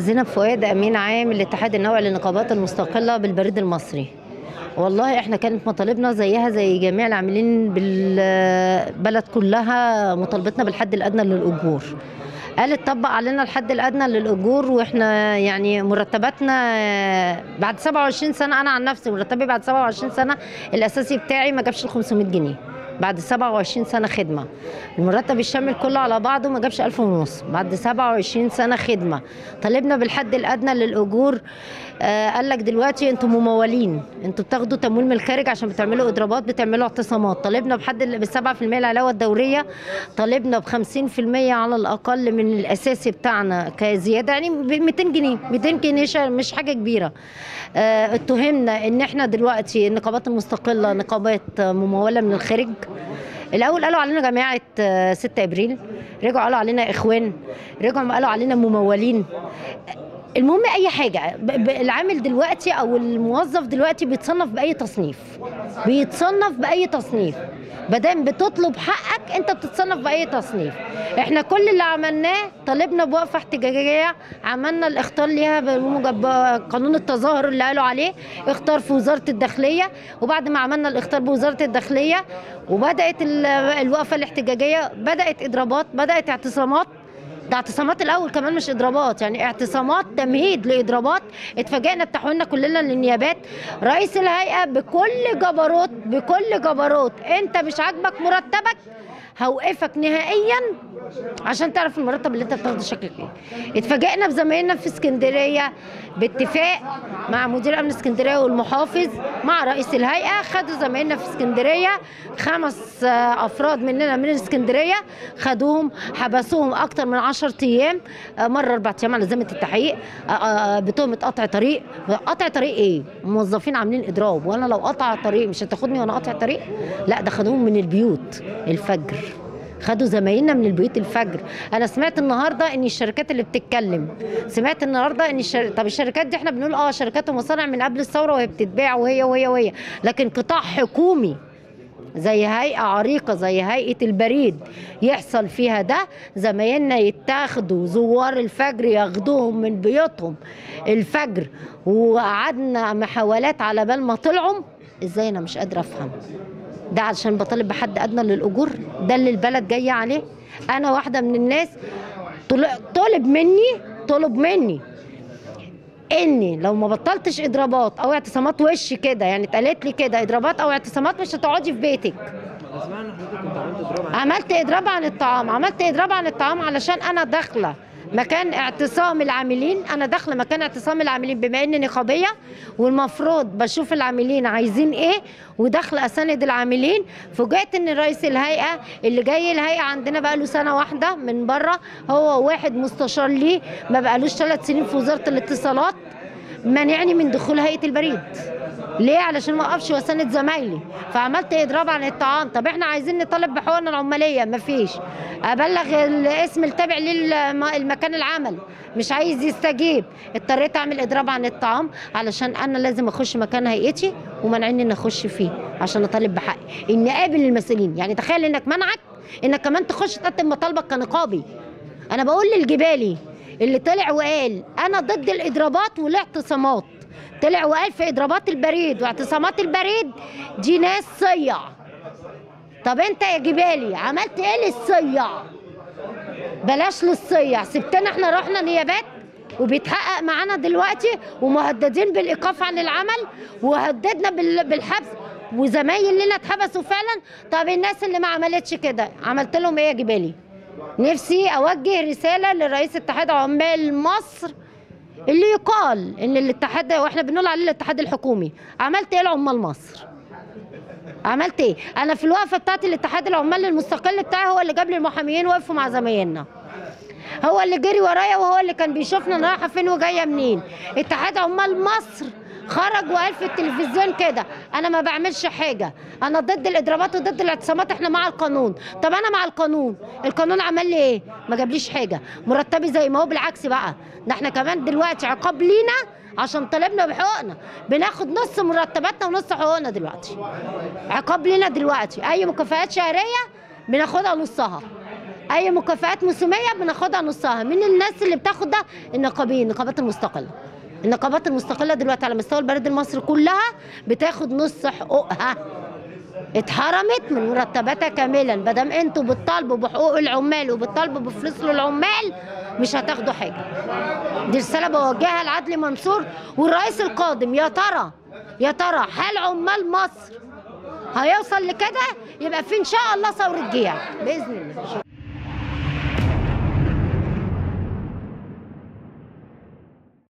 زينب فؤاد امين عام الاتحاد النوعي للنقابات المستقله بالبريد المصري والله احنا كانت مطالبنا زيها زي جميع العاملين بالبلد كلها مطالبتنا بالحد الادنى للاجور قالت طبق علينا الحد الادنى للاجور واحنا يعني مرتباتنا بعد 27 سنه انا عن نفسي مرتبي بعد 27 سنه الاساسي بتاعي ما جابش ال 500 جنيه بعد 27 سنه خدمه المرتب الشامل كله على بعضه ما جابش 1000 ونص بعد 27 سنه خدمه طالبنا بالحد الادنى للاجور آه قال لك دلوقتي انتم ممولين انتوا بتاخدوا تمويل من الخارج عشان بتعملوا اضرابات بتعملوا اعتصامات طالبنا بحد ب 7% العلاوه الدوريه طالبنا ب 50% على الاقل من الاساسي بتاعنا كزياده يعني ب 200 جنيه 200 جنيه مش حاجه كبيره آه اتهمنا ان احنا دلوقتي النقابات المستقله نقابات مموله من الخارج الاول قالوا علينا جماعه 6 ابريل رجعوا قالوا علينا اخوان رجعوا قالوا علينا ممولين المهم اي حاجه العامل دلوقتي او الموظف دلوقتي بيتصنف باي تصنيف بيتصنف باي تصنيف مادام بتطلب حقك انت بتتصنف باي تصنيف احنا كل اللي عملناه طالبنا بوقفه احتجاجيه عملنا الاختار ليها بموجب قانون التظاهر اللي قالوا عليه اختار في وزاره الداخليه وبعد ما عملنا الاختار بوزاره الداخليه وبدات الوقفه الاحتجاجيه بدات اضرابات بدات اعتصامات ده اعتصامات الاول كمان مش اضرابات يعني اعتصامات تمهيد لاضرابات اتفاجئنا بتحويلنا كلنا للنيابات رئيس الهيئه بكل جبروت بكل جبروت انت مش عاجبك مرتبك هوقفك نهائيا عشان تعرف المرتب اللي انت بتاخده شكلك ايه اتفاجئنا بزمايلنا في اسكندريه باتفاق مع مدير امن اسكندريه والمحافظ مع رئيس الهيئه خدوا زمايلنا في اسكندريه خمس افراد مننا من اسكندريه خدوهم حبسوهم اكتر من 10 ايام مره اربع ايام على ذمه التحقيق بتهمه قطع طريق قطع طريق ايه موظفين عاملين اضراب وانا لو قطع طريق مش هتاخدني وانا قاطع طريق لا ده خدوهم من البيوت الفجر خدوا زمايلنا من البيوت الفجر انا سمعت النهارده ان الشركات اللي بتتكلم سمعت النهارده ان الشر... طب الشركات دي احنا بنقول اه شركات ومصانع من قبل الثوره وهي بتتباع وهي وهي وهي لكن قطاع حكومي زي هيئة عريقة زي هيئة البريد يحصل فيها ده زمايلنا يتاخدوا زوار الفجر ياخدوهم من بيوتهم الفجر وقعدنا محاولات على بال ما طلعوا ازاي انا مش قادرة افهم ده عشان بطالب بحد ادنى للاجور ده اللي البلد جايه عليه انا واحده من الناس طلب مني طلب مني اني لو ما بطلتش اضرابات او اعتصامات وش كده يعني اتقالت لي كده اضرابات او اعتصامات مش هتقعدي في بيتك عملت اضراب عن الطعام عملت اضراب عن الطعام علشان انا داخله مكان اعتصام العاملين انا داخله مكان اعتصام العاملين بما اني نقابيه والمفروض بشوف العاملين عايزين ايه وداخله اساند العاملين فوجئت ان رئيس الهيئه اللي جاي الهيئه عندنا بقى له سنه واحده من بره هو واحد مستشار ليه ما بقالوش ثلاث سنين في وزاره الاتصالات مانعني من دخول هيئه البريد ليه علشان ما اقفش واساند زمايلي فعملت اضراب عن الطعام طب احنا عايزين نطالب بحقوقنا العماليه مفيش ابلغ الاسم التابع للمكان العمل مش عايز يستجيب اضطريت اعمل اضراب عن الطعام علشان انا لازم اخش مكان هيئتي ومنعني ان اخش فيه عشان اطالب بحقي اني اقابل المسؤولين يعني تخيل انك منعك انك كمان تخش تقدم مطالبك كنقابي انا بقول للجبالي اللي طلع وقال انا ضد الاضرابات والاعتصامات طلع وقال في اضرابات البريد واعتصامات البريد دي ناس صيع طب انت يا جبالي عملت ايه للصيع بلاش للصيع سبتنا احنا رحنا نيابات وبيتحقق معانا دلوقتي ومهددين بالايقاف عن العمل وهددنا بالحبس وزمايل لنا اتحبسوا فعلا طب الناس اللي ما عملتش كده عملت لهم ايه يا جبالي نفسي اوجه رساله لرئيس اتحاد عمال مصر اللي يقال ان الاتحاد واحنا بنقول عليه الاتحاد الحكومي عملت ايه لعمال مصر عملت ايه انا في الوقفه بتاعت الاتحاد العمال المستقل بتاعي هو اللي جاب لي المحاميين وقفوا مع زمايلنا هو اللي جري ورايا وهو اللي كان بيشوفنا انا رايحه فين وجايه منين اتحاد عمال مصر خرج وقال في التلفزيون كده انا ما بعملش حاجه انا ضد الاضرابات وضد الاعتصامات احنا مع القانون طب انا مع القانون القانون عمل لي ايه ما جابليش حاجه مرتبي زي ما هو بالعكس بقى ده احنا كمان دلوقتي عقاب لينا عشان طالبنا بحقوقنا بناخد نص مرتباتنا ونص حقوقنا دلوقتي عقاب لينا دلوقتي اي مكافآت شهريه بناخدها نصها اي مكافآت موسميه بناخدها نصها من الناس اللي بتاخد ده النقابين النقابات المستقله النقابات المستقله دلوقتي على مستوى البلد المصري كلها بتاخد نص حقوقها اتحرمت من مرتباتها كاملا مادام انتوا بتطالبوا بحقوق العمال وبتطالبوا بفلوس للعمال مش هتاخدوا حاجه دي رساله بوجهها لعدلي منصور والرئيس القادم يا ترى يا ترى حال عمال مصر هيوصل لكده يبقى في ان شاء الله ثوره جيع باذن الله